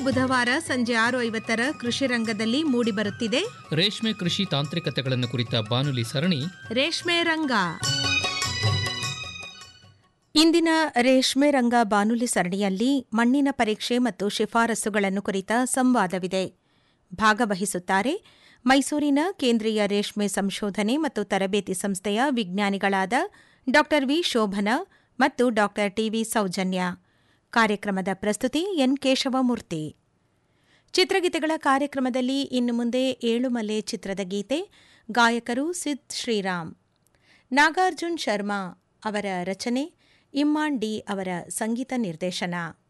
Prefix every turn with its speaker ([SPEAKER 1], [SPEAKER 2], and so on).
[SPEAKER 1] ಬುಧವಾರ ಸಂಜೆ ಆರು ಐವತ್ತರ ಕೃಷಿ ರಂಗದಲ್ಲಿ ಮೂಡಿಬರುತ್ತಿದೆ
[SPEAKER 2] ರೇಷ್ಮೆ ಕೃಷಿ ತಾಂತ್ರಿಕತೆಗಳನ್ನು ಕುರಿತ ಬಾನುಲಿ ಸರಣಿ
[SPEAKER 1] ರೇಷ್ಮೆ ರಂಗ ಇಂದಿನ ರೇಷ್ಮೆ ರಂಗ ಬಾನುಲಿ ಸರಣಿಯಲ್ಲಿ ಮಣ್ಣಿನ ಪರೀಕ್ಷೆ ಮತ್ತು ಶಿಫಾರಸುಗಳನ್ನು ಕುರಿತ ಸಂವಾದವಿದೆ ಭಾಗವಹಿಸುತ್ತಾರೆ ಮೈಸೂರಿನ ಕೇಂದ್ರೀಯ ರೇಷ್ಮೆ ಸಂಶೋಧನೆ ಮತ್ತು ತರಬೇತಿ ಸಂಸ್ಥೆಯ ವಿಜ್ಞಾನಿಗಳಾದ ಡಾ ವಿ ಶೋಭನಾ ಮತ್ತು ಡಾ ಟಿವಿ ಸೌಜನ್ಯ ಕಾರ್ಯಕ್ರಮದ ಪ್ರಸ್ತುತಿ ಎನ್ ಕೇಶವಮೂರ್ತಿ ಚಿತ್ರಗೀತೆಗಳ ಕಾರ್ಯಕ್ರಮದಲ್ಲಿ ಇನ್ನು ಮುಂದೆ ಏಳುಮಲೆ ಚಿತ್ರದ ಗೀತೆ ಗಾಯಕರು ಸಿದ್ ಶ್ರೀರಾಮ್ ನಾಗಾರ್ಜುನ್ ಶರ್ಮಾ ಅವರ ರಚನೆ ಇಮ್ಮಾನ್ ಡಿ ಅವರ ಸಂಗೀತ ನಿರ್ದೇಶನ